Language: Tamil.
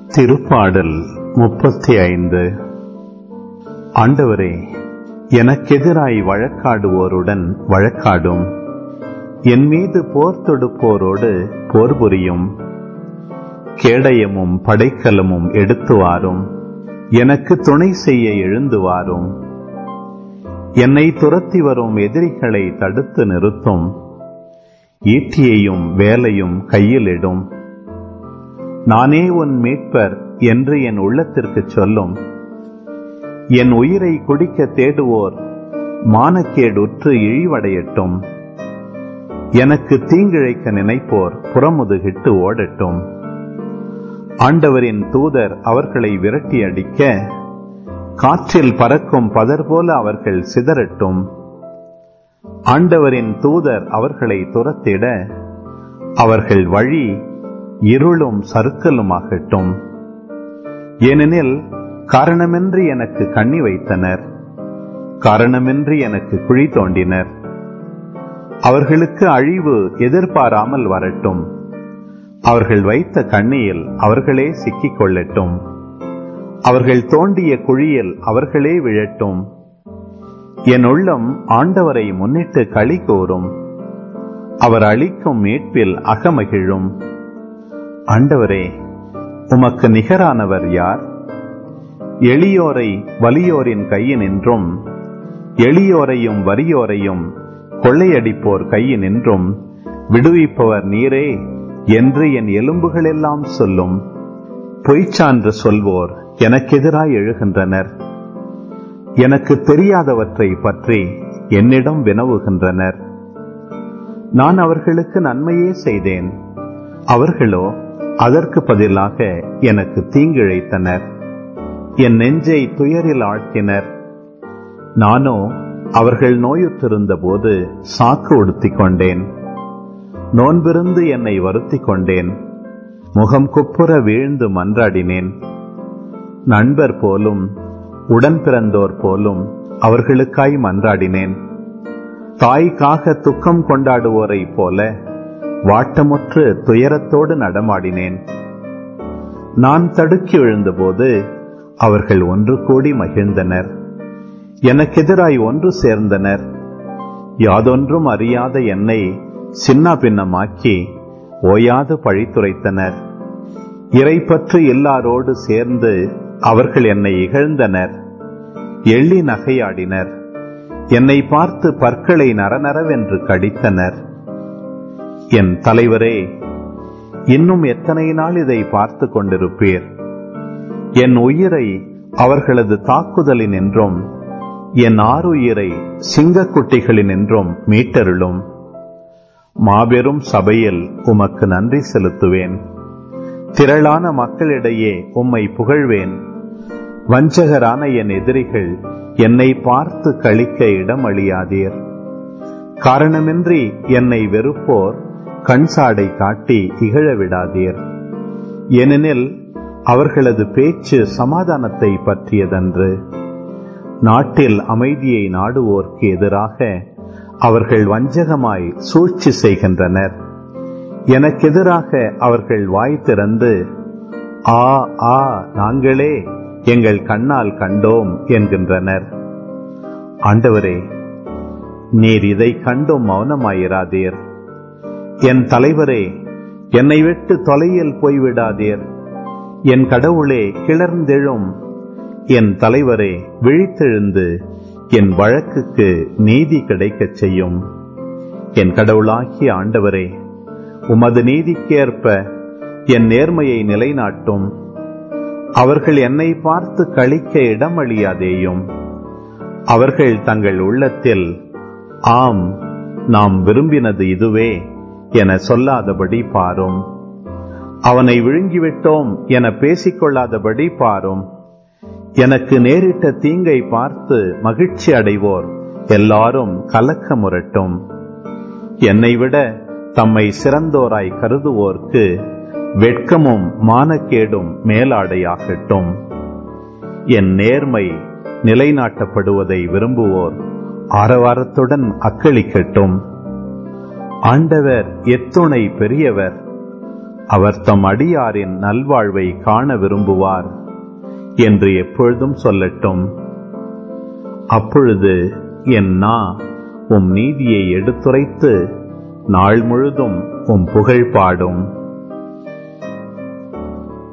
திருப்பாடல் முப்பத்தி ஐந்து ஆண்டவரே எனக்கெதிராய் வழக்காடுவோருடன் வழக்காடும் என் மீது போர் தொடுப்போரோடு போர் புரியும் கேடயமும் படைக்கலமும் எடுத்து வாரும் எனக்கு துணை செய்ய எழுந்து வாரும் என்னை துரத்தி வரும் எதிரிகளை தடுத்து நிறுத்தும் ஈட்டியையும் வேலையும் கையிலிடும் நானே உன் மீட்பர் என்று என் உள்ளத்திற்கு சொல்லும் என் உயிரை குடிக்க தேடுவோர் மானக்கேடுற்று இழிவடையட்டும் எனக்கு தீங்கிழைக்க நினைப்போர் புறமுதுகிட்டு ஓடட்டும் ஆண்டவரின் தூதர் அவர்களை விரட்டி அடிக்க காற்றில் பறக்கும் பதர் போல அவர்கள் சிதறட்டும் ஆண்டவரின் தூதர் அவர்களை துரத்திட அவர்கள் வழி இருளும் சறுக்கலுமாகட்டும் ஏனெனில் காரணமின்றி எனக்கு கண்ணி வைத்தனர் காரணமின்றி எனக்கு குழி தோண்டினர் அவர்களுக்கு அழிவு எதிர்பாராமல் வரட்டும் அவர்கள் வைத்த கண்ணியில் அவர்களே சிக்கிக் கொள்ளட்டும் அவர்கள் தோண்டிய குழியில் அவர்களே விழட்டும் என் உள்ளம் ஆண்டவரை முன்னிட்டு களி கோரும் அவர் அளிக்கும் மீட்பில் அகமகிழும் ஆண்டவரே உமக்கு நிகரானவர் யார் எளியோரை வலியோரின் கையினின்றும் எளியோரையும் வறியோரையும் கொள்ளையடிப்போர் கையினின்றும் விடுவிப்பவர் நீரே என்று என் எலும்புகளெல்லாம் சொல்லும் பொய்ச்சான்று சொல்வோர் எனக்கெதிராய் எழுகின்றனர் எனக்கு தெரியாதவற்றை பற்றி என்னிடம் வினவுகின்றனர் நான் அவர்களுக்கு நன்மையே செய்தேன் அவர்களோ அதற்கு பதிலாக எனக்கு தீங்கிழைத்தனர் என் நெஞ்சை துயரில் ஆழ்த்தினர் நானோ அவர்கள் நோயுற்றிருந்த போது சாக்கு உடுத்திக் கொண்டேன் நோன்பிருந்து என்னை வருத்திக் கொண்டேன் முகம் குப்புற வீழ்ந்து மன்றாடினேன் நண்பர் போலும் உடன் பிறந்தோர் போலும் அவர்களுக்காய் மன்றாடினேன் தாய்க்காக துக்கம் கொண்டாடுவோரை போல வாட்டமுற்று துயரத்தோடு நடமாடினேன் நான் தடுக்கி விழுந்தபோது அவர்கள் ஒன்று கூடி மகிழ்ந்தனர் எனக்கெதிராய் ஒன்று சேர்ந்தனர் யாதொன்றும் அறியாத என்னை சின்ன பின்னமாக்கி ஓயாது பழித்துரைத்தனர் இறைப்பற்று எல்லாரோடு சேர்ந்து அவர்கள் என்னை இகழ்ந்தனர் எள்ளி நகையாடினர் என்னை பார்த்து பற்களை நரநரவென்று கடித்தனர் என் தலைவரே இன்னும் எத்தனை நாள் இதை பார்த்து கொண்டிருப்பீர் என் உயிரை அவர்களது தாக்குதலினின்றும் என் ஆறுயிரை சிங்கக்குட்டிகளினின்றும் மீட்டருளும் மாபெரும் சபையில் உமக்கு நன்றி செலுத்துவேன் திரளான மக்களிடையே உம்மை புகழ்வேன் வஞ்சகரான என் எதிரிகள் என்னை பார்த்து கழிக்க இடம் அழியாதீர் காரணமின்றி என்னை வெறுப்போர் கண்சாடை காட்டி இகழ விடாதீர் ஏனெனில் அவர்களது பேச்சு சமாதானத்தை பற்றியதன்று நாட்டில் அமைதியை நாடுவோர்க்கு எதிராக அவர்கள் வஞ்சகமாய் சூழ்ச்சி செய்கின்றனர் எனக்கெதிராக அவர்கள் வாய் திறந்து ஆ ஆ நாங்களே எங்கள் கண்ணால் கண்டோம் என்கின்றனர் ஆண்டவரே நீர் இதை கண்டும் மௌனமாயிராதீர் என் தலைவரே என்னை விட்டு தொலையில் போய்விடாதீர் என் கடவுளே கிளர்ந்தெழும் என் தலைவரே விழித்தெழுந்து என் வழக்குக்கு நீதி கிடைக்கச் செய்யும் என் கடவுளாகிய ஆண்டவரே உமது நீதிக்கேற்ப என் நேர்மையை நிலைநாட்டும் அவர்கள் என்னை பார்த்து கழிக்க இடம் அழியாதேயும் அவர்கள் தங்கள் உள்ளத்தில் ஆம் நாம் விரும்பினது இதுவே என சொல்லாதபடி பாரும் அவனை விழுங்கிவிட்டோம் என பேசிக்கொள்ளாதபடி பாரும் எனக்கு நேரிட்ட தீங்கை பார்த்து மகிழ்ச்சி அடைவோர் எல்லாரும் கலக்க முரட்டும் என்னை விட தம்மை சிறந்தோராய் கருதுவோர்க்கு வெட்கமும் மானக்கேடும் மேலாடையாகட்டும் என் நேர்மை நிலைநாட்டப்படுவதை விரும்புவோர் ஆரவாரத்துடன் அக்களிக்கட்டும் ஆண்டவர் எத்துணை பெரியவர் அவர் தம் அடியாரின் நல்வாழ்வை காண விரும்புவார் என்று எப்பொழுதும் சொல்லட்டும் அப்பொழுது என் நா உம் நீதியை எடுத்துரைத்து நாள் முழுதும் உம் புகழ் பாடும்